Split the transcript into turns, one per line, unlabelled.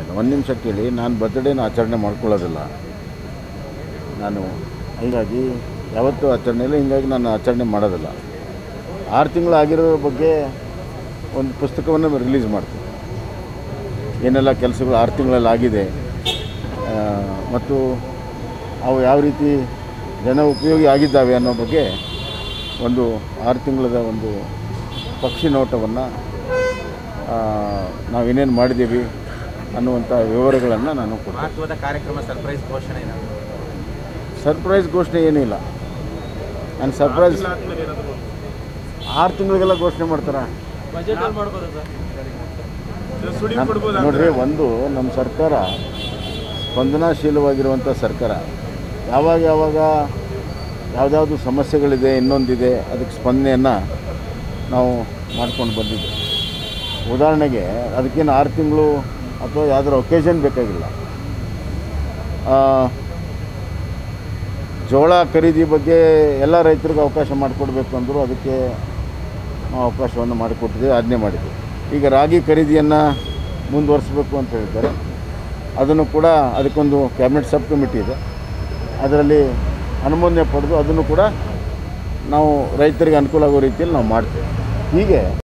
ಇಲ್ಲ ಒಂದು ನಿಮಿಷ ಕೇಳಿ ನಾನು ಬರ್ತ್ಡೇನ ಆಚರಣೆ ಮಾಡ್ಕೊಳ್ಳೋದಿಲ್ಲ ನಾನು ಹೀಗಾಗಿ ಯಾವತ್ತೂ ಆಚರಣೆ ಇಲ್ಲ ಹೀಗಾಗಿ ನಾನು ಆಚರಣೆ ಮಾಡೋದಿಲ್ಲ ಆರು ತಿಂಗಳು ಆಗಿರೋ ಬಗ್ಗೆ ಒಂದು ಪುಸ್ತಕವನ್ನು ರಿಲೀಸ್ ಮಾಡ್ತೀನಿ ಏನೆಲ್ಲ ಕೆಲಸಗಳು ಆರು ತಿಂಗಳಲ್ಲಿ ಆಗಿದೆ ಆ, ಮತ್ತು ಅವು ಯಾವ ರೀತಿ ಜನ ಉಪಯೋಗಿ ಆಗಿದ್ದಾವೆ ಅನ್ನೋ ಬಗ್ಗೆ ಒಂದು ಆರು ತಿಂಗಳದ ಒಂದು ಪಕ್ಷಿ ನೋಟವನ್ನು ನಾವೇನೇನು ಮಾಡಿದ್ದೀವಿ ಅನ್ನುವಂಥ ವಿವರಗಳನ್ನು ನಾನು ಕೊಡ್ತೀನಿ
ಮಹತ್ವದ ಕಾರ್ಯಕ್ರಮ ಸರ್ಪ್ರೈಸ್ ಘೋಷಣೆ ಏನಾದ್ರು
ಸರ್ಪ್ರೈಸ್ ಘೋಷಣೆ ಏನೂ ಇಲ್ಲ ನಾನು ಸರ್ಪ್ರೈಸ್ ಆರು ತಿಂಗಳಿಗೆಲ್ಲ ಘೋಷಣೆ ಮಾಡ್ತಾರೆ
ಬಜೆಟಲ್ಲಿ ಮಾಡ್ಬೋದಾ ಸರ್
ನಮ್- ನೋಡ್ರಿ ಒಂದು ನಮ್ಮ ಸರ್ಕಾರ ಸ್ಪಂದನಾಶೀಲವಾಗಿರುವಂಥ ಸರ್ಕಾರ ಯಾವಾಗ ಯಾವಾಗ ಯಾವುದ್ಯಾವುದು ಸಮಸ್ಯೆಗಳಿದೆ ಇನ್ನೊಂದಿದೆ ಅದಕ್ಕೆ ಸ್ಪಂದನೆಯನ್ನು ನಾವು ಮಾಡ್ಕೊಂಡು ಬಂದಿದ್ದೆ ಉದಾಹರಣೆಗೆ ಅದಕ್ಕೇನು ಆರು ತಿಂಗಳು ಅಥವಾ ಯಾವುದಾದ್ರು ಒಕೇಶನ್ ಬೇಕಾಗಿಲ್ಲ ಆ, ಜೋಳ ಖರೀದಿ ಬಗ್ಗೆ ಎಲ್ಲ ರೈತರಿಗೂ ಅವಕಾಶ ಮಾಡಿಕೊಡ್ಬೇಕು ಅಂದರು ಅದಕ್ಕೆ ನಾವು ಅವಕಾಶವನ್ನು ಮಾಡಿಕೊಟ್ಟಿದ್ದೀವಿ ಆಜ್ಞೆ ಮಾಡಿದ್ವಿ ಈಗ ರಾಗಿ ಖರೀದಿಯನ್ನು ಮುಂದುವರಿಸಬೇಕು ಅಂತ ಹೇಳಿದ್ದಾರೆ ಅದನ್ನು ಕೂಡ ಅದಕ್ಕೊಂದು ಕ್ಯಾಬಿನೆಟ್ ಸಬ್ ಕಮಿಟಿ ಇದೆ ಅದರಲ್ಲಿ ಅನುಮೋದನೆ ಪಡೆದು ಅದನ್ನು ಕೂಡ ನಾವು ರೈತರಿಗೆ ಅನುಕೂಲ ಆಗೋ ರೀತಿಯಲ್ಲಿ ನಾವು ಮಾಡ್ತೀವಿ ಹೀಗೆ